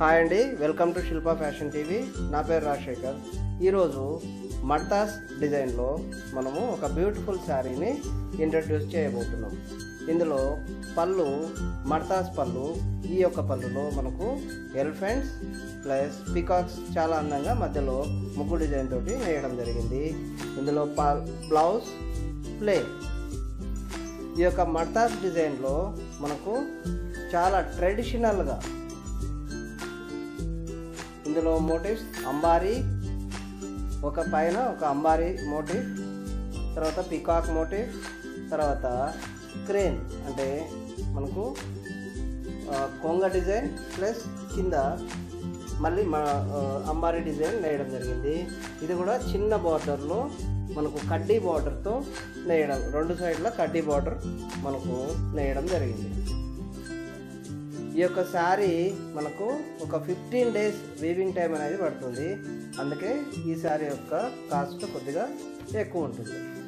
hi అండి welcome to Shilpa Fashion TV నా పేరు రాజశేఖర్ ఈరోజు మడ్తాస్ డిజైన్లో మనము ఒక బ్యూటిఫుల్ శారీని ఇంట్రడ్యూస్ చేయబోతున్నాం ఇందులో పళ్ళు మడ్తాస్ పళ్ళు ఈ యొక్క పళ్ళులో మనకు ఎలిఫెంట్స్ ప్లస్ పికాక్స్ చాలా అందంగా మధ్యలో ముగ్గు డిజైన్ తోటి వేయడం జరిగింది ఇందులో ప బ్లౌజ్ ప్లే ఈ యొక్క మడ్తాస్ డిజైన్లో మనకు చాలా ట్రెడిషనల్గా ఇందులో మోటివ్స్ అంబారీ ఒక పైన ఒక అంబారీ మోటివ్ తర్వాత పికాక్ మోటివ్ తర్వాత క్రేన్ అంటే మనకు ఆ, కొంగ డిజైన్ ప్లస్ కింద మళ్ళీ మన ఆ, అంబారీ డిజైన్ నేయడం జరిగింది ఇది కూడా చిన్న బార్డర్లో మనకు కడ్డీ బార్డర్తో నేయడం రెండు సైడ్ల కడ్డీ బార్డర్ మనకు నేయడం జరిగింది ఈ యొక్క శారీ మనకు ఒక ఫిఫ్టీన్ డేస్ వీవింగ్ టైం అనేది పడుతుంది అందుకే ఈ శారీ యొక్క కాస్ట్ కొద్దిగా ఎక్కువ ఉంటుంది